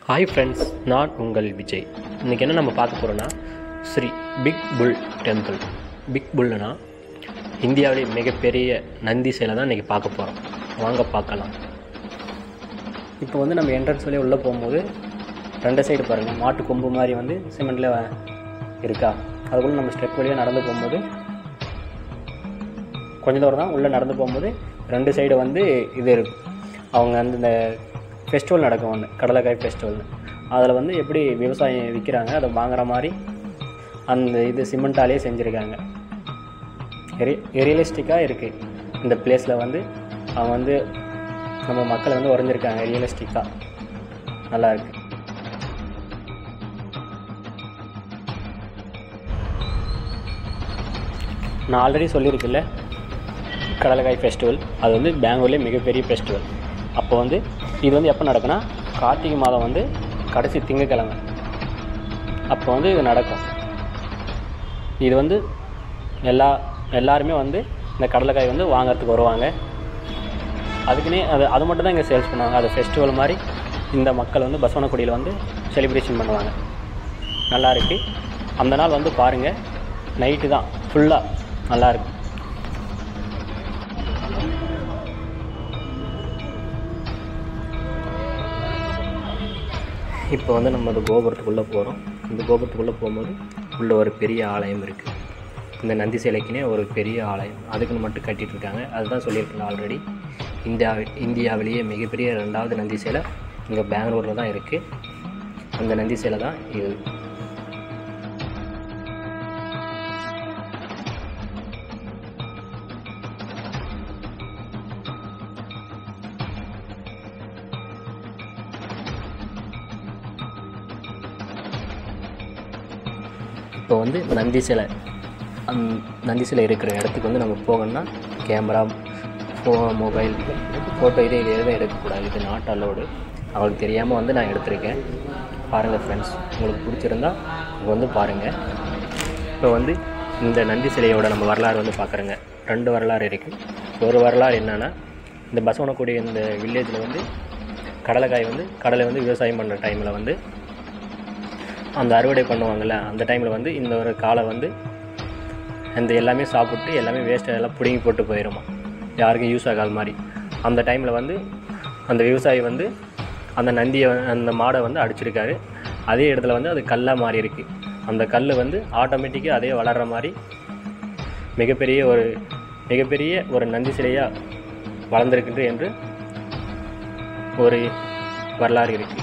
Hi friends நான் உங்கள் விஜய் இன்றைக்கி என்ன நம்ம பார்க்க போகிறோன்னா Sri big bull temple big புல்லுனா இந்தியாவிலே மிகப்பெரிய நந்தி சிலை தான் இன்றைக்கி பார்க்க போகிறோம் வாங்க பார்க்கலாம் இப்போ வந்து நம்ம என்ட்ரன்ஸ் வழியாக உள்ளே போகும்போது ரெண்டு சைடு பாருங்கள் மாட்டு கொம்பு மாதிரி வந்து சிமெண்ட்டில் இருக்கா அதுக்குள்ளே நம்ம ஸ்டெப் வழியாக நடந்து போகும்போது கொஞ்ச தூரம் தான் உள்ளே நடந்து போகும்போது ரெண்டு சைடு வந்து இது இருக்கு அவங்க வந்து இந்த ஃபெஸ்டிவல் நடக்கும் ஒன்று கடலைக்காய் ஃபெஸ்டிவல்னு அதில் வந்து எப்படி விவசாயம் விற்கிறாங்க அதை வாங்குற மாதிரி அந்த இது சிமெண்ட்டாலே செஞ்சுருக்காங்க ரி ரியலிஸ்டிக்காக இருக்குது இந்த பிளேஸில் வந்து அவங்க வந்து நம்ம மக்களை வந்து உறைஞ்சிருக்காங்க ரியலிஸ்டிக்காக நல்லா இருக்கு நான் ஆல்ரெடி சொல்லியிருக்குல்ல கடலைக்காய் ஃபெஸ்டிவல் அது வந்து பெங்களூர்லேயே மிகப்பெரிய ஃபெஸ்டிவல் அப்போ வந்து இது வந்து எப்போ நடக்குன்னா கார்த்திகை மாதம் வந்து கடைசி திங்கக்கிழமை அப்போ வந்து இது நடக்கும் இது வந்து எல்லா எல்லாருமே வந்து இந்த கடலைக்காய் வந்து வாங்குறதுக்கு வருவாங்க அதுக்குன்னே அது அது மட்டும் தான் இங்கே சேல்ஸ் பண்ணுவாங்க அது ஃபெஸ்டிவல் மாதிரி இந்த மக்கள் வந்து பசவனக்குடியில் வந்து செலிப்ரேஷன் பண்ணுவாங்க நல்லா இருக்கு அந்த நாள் வந்து பாருங்கள் நைட்டு தான் ஃபுல்லாக நல்லா இருக்கு இப்போ வந்து நம்ம அந்த கோபுரத்துக்குள்ளே போகிறோம் இந்த கோபுரத்துக்குள்ளே போகும்போது உள்ளே ஒரு பெரிய ஆலயம் இருக்குது இந்த நந்தி சிலைக்குனே ஒரு பெரிய ஆலயம் அதுக்குன்னு மட்டும் கட்டிட்டு இருக்காங்க அதுதான் சொல்லியிருக்கேன் ஆல்ரெடி இந்தியா இந்தியாவிலேயே மிகப்பெரிய ரெண்டாவது நந்தி சிலை இங்கே பெங்களூரில் தான் இருக்குது அந்த நந்தி சிலை தான் இது இப்போ வந்து நந்தி சிலை அந் நந்தி சிலை இருக்கிற இடத்துக்கு வந்து நம்ம போகணும்னா கேமரா ஃபோ மொபைல் ஃபோட்டோ இது இது எதுவும் எடுக்கக்கூடாது இது நாட் அலோடு அவங்களுக்கு தெரியாமல் வந்து நான் எடுத்திருக்கேன் பாருங்கள் ஃப்ரெண்ட்ஸ் உங்களுக்கு பிடிச்சிருந்தா இங்கே வந்து பாருங்கள் இப்போ வந்து இந்த நந்தி சிலையோட நம்ம வரலாறு வந்து பார்க்குறோங்க ரெண்டு வரலாறு இருக்குது ஒரு வரலாறு என்னென்னா இந்த பசவனக்குடி இந்த வில்லேஜில் வந்து கடலைக்காய் வந்து கடலை வந்து விவசாயம் பண்ணுற டைமில் வந்து அந்த அறுவடை பண்ணுவாங்கள்ல அந்த டைமில் வந்து இந்த ஒரு காலை வந்து அந்த எல்லாமே சாப்பிட்டு எல்லாமே வேஸ்ட்டாக எல்லாம் பிடுங்கி போட்டு போயிடுமா யாருக்கும் யூஸ் ஆகாத மாதிரி அந்த டைமில் வந்து அந்த விவசாயி வந்து அந்த நந்தியை அந்த மாடை வந்து அடிச்சிருக்காரு அதே இடத்துல வந்து அது கல்லாக மாறி இருக்கு அந்த கல் வந்து ஆட்டோமேட்டிக்காக அதே வளர்கிற மாதிரி மிகப்பெரிய ஒரு மிகப்பெரிய ஒரு நந்தி சிலையாக வளர்ந்துருக்குது என்று ஒரு வரலாறு இருக்குது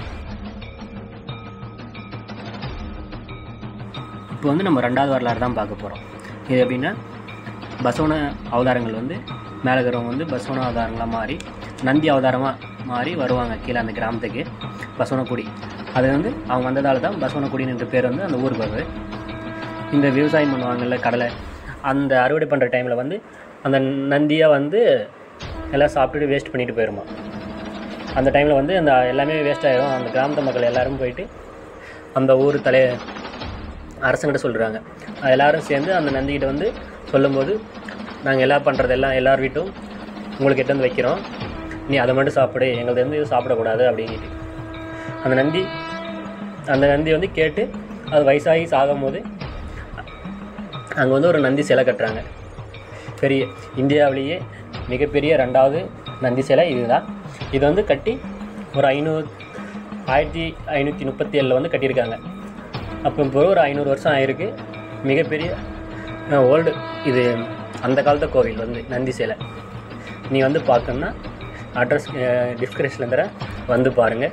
இப்போ வந்து நம்ம ரெண்டாவது வரலாறு தான் பார்க்க போகிறோம் இது எப்படின்னா பசவன அவதாரங்கள் வந்து மேலே இருக்கிறவங்க வந்து பசவன அவதாரங்களாக மாறி நந்தி அவதாரமாக மாறி வருவாங்க கீழே அந்த கிராமத்துக்கு பசவனக்குடி அது வந்து அவங்க வந்ததால் தான் பசவனக்குடின்னு என்ற பேர் வந்து அந்த ஊருக்கு வருது இந்த விவசாயம் பண்ணுவாங்கல்ல கடலை அந்த அறுவடை பண்ணுற டைமில் வந்து அந்த நந்தியாக வந்து எல்லாம் சாப்பிட்டுட்டு வேஸ்ட் பண்ணிட்டு போயிருமா அந்த டைமில் வந்து அந்த எல்லாமே வேஸ்ட் ஆகிடும் அந்த கிராமத்து மக்கள் எல்லாரும் போயிட்டு அந்த ஊர் தலை அரசங்கிட்ட சொல்கிறாங்க எல்லாரும் சேர்ந்து அந்த நந்திக்கிட்ட வந்து சொல்லும்போது நாங்கள் எல்லாம் பண்ணுறதெல்லாம் எல்லார் வீட்டும் உங்களுக்கு எட்டு வந்து வைக்கிறோம் நீ அதை மட்டும் சாப்பிடு எங்களது வந்து இது சாப்பிடக்கூடாது அப்படின்ட்டு அந்த நந்தி அந்த நந்தி வந்து கேட்டு அது வயசாகி சாகும்போது அங்கே வந்து ஒரு நந்தி சிலை கட்டுறாங்க பெரிய இந்தியாவிலேயே மிகப்பெரிய ரெண்டாவது நந்தி சிலை இதுதான் இது வந்து கட்டி ஒரு ஐநூறு ஆயிரத்தி ஐநூற்றி முப்பத்தி ஏழில் வந்து கட்டியிருக்காங்க அப்போ இப்போ ஒரு ஐநூறு வருஷம் ஆயிருக்கு மிகப்பெரிய ஓல்டு இது அந்த காலத்து கோவில் வந்து நந்தி சிலை நீ வந்து பார்க்கணுன்னா அட்ரஸ் டிஸ்கிரிப்ஷனில் தர வந்து பாருங்கள்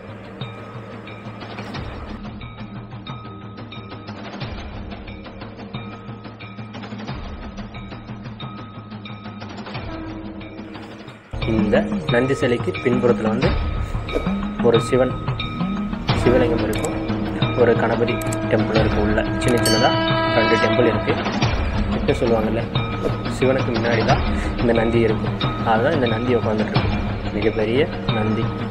இந்த நந்தி சிலைக்கு பின்புறத்தில் வந்து ஒரு சிவன் சிவலிங்கம் இருக்கும் ஒரு கணபதி டெம்பிள் இருக்குது உள்ள சின்ன சின்னதாக ரெண்டு டெம்பிள் இருக்குது இப்போ சொல்லுவாங்கல்ல சிவனுக்கு முன்னாடி தான் இந்த நந்தி இருக்கும் அதுதான் இந்த நந்தி உட்காந்துட்டு இருக்கு மிகப்பெரிய நந்தி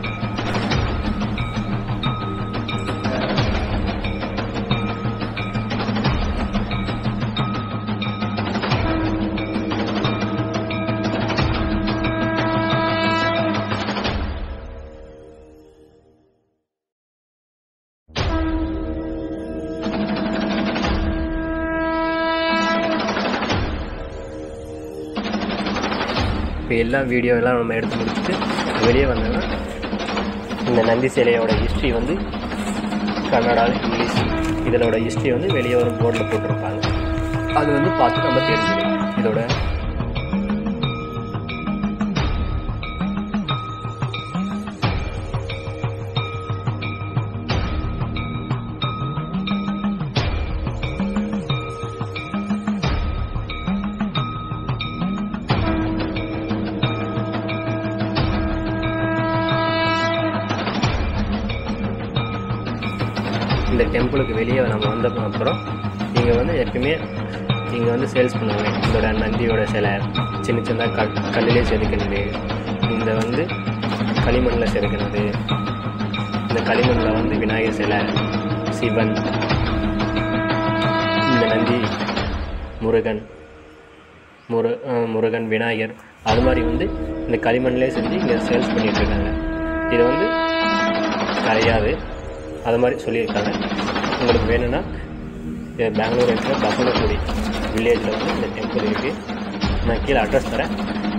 இப்போ எல்லா வீடியோ எல்லாம் நம்ம எடுத்து முடிச்சுட்டு வெளியே வந்தோம்னா இந்த நந்தி சிலையோட ஹிஸ்ட்ரி வந்து கன்னடா இங்கிலீஷ் இதனோட ஹிஸ்ட்ரி வந்து வெளியே ஒரு போர்டில் போட்டிருப்பாங்க அது வந்து பார்த்து நம்ம தெரிஞ்சுக்கலாம் இதோட இந்த டெம்பிளுக்கு வெளியே நம்ம வந்த அப்புறம் இங்கே வந்து எப்பயுமே இங்கே வந்து சேல்ஸ் பண்ணுவாங்க இதோட நந்தியோட சிலை சின்ன சின்ன கல் கல்லிலே செதுக்கினது இந்த வந்து களிமண்ணில் செதுக்கினது இந்த களிமண்ணில் வந்து விநாயகர் சிலை சிவன் இந்த நந்தி முருகன் முரு அஹ் முருகன் விநாயகர் அது மாதிரி வந்து இந்த களிமண்ணிலே செஞ்சு இங்கே சேல்ஸ் பண்ணிட்டு இருக்காங்க இது வந்து கிடையாது அது மாதிரி சொல்லியிருக்காங்க உங்களுக்கு வேணும்னா இது பெங்களூர் இருக்கிற பசனக்குடி வில்லேஜில் வந்து இந்த டெம்பிள் இருக்குது நான் கீழே அட்ரஸ் தரேன்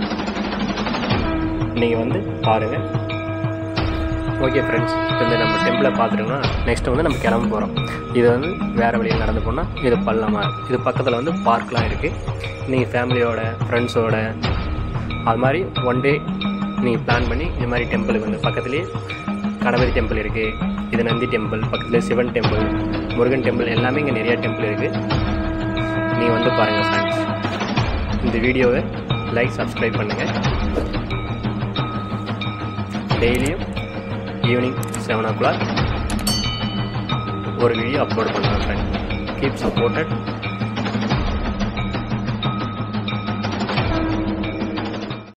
நீங்கள் வந்து பாருங்கள் ஓகே ஃப்ரெண்ட்ஸ் இப்போ இந்த நம்ம டெம்பிளை பார்த்துட்டோம்னா நெக்ஸ்ட்டு வந்து நம்ம கிளம்ப போகிறோம் இது வந்து வேறு வழியில் நடந்து போனால் இது பள்ளமாக இருக்கு. இது பக்கத்தில் வந்து பார்க்லாம் இருக்குது நீங்கள் ஃபேமிலியோட ஃப்ரெண்ட்ஸோட அது மாதிரி ஒன் டே நீங்கள் பிளான் பண்ணி இந்த மாதிரி டெம்பிளுக்கு வந்து பக்கத்துலேயே கணபதி டெம்பிள் இருக்குது இது நந்தி டெம்பிள் பக்கத்தில் சிவன் டெம்பிள் முருகன் டெம்பிள் எல்லாமே இங்கே நிறையா டெம்பிள் இருக்குது நீங்கள் வந்து பாருங்கள் ஃப்ரெண்ட்ஸ் இந்த வீடியோவை லைக் சப்ஸ்கிரைப் பண்ணுங்கள் டெய்லியும் ஈவினிங் செவன் ஓ கிளாக் ஒரு வீடியோ அப்லோட் பண்ணுவேன் ஃப்ரெண்ட் கீப் சப்போர்ட்டட்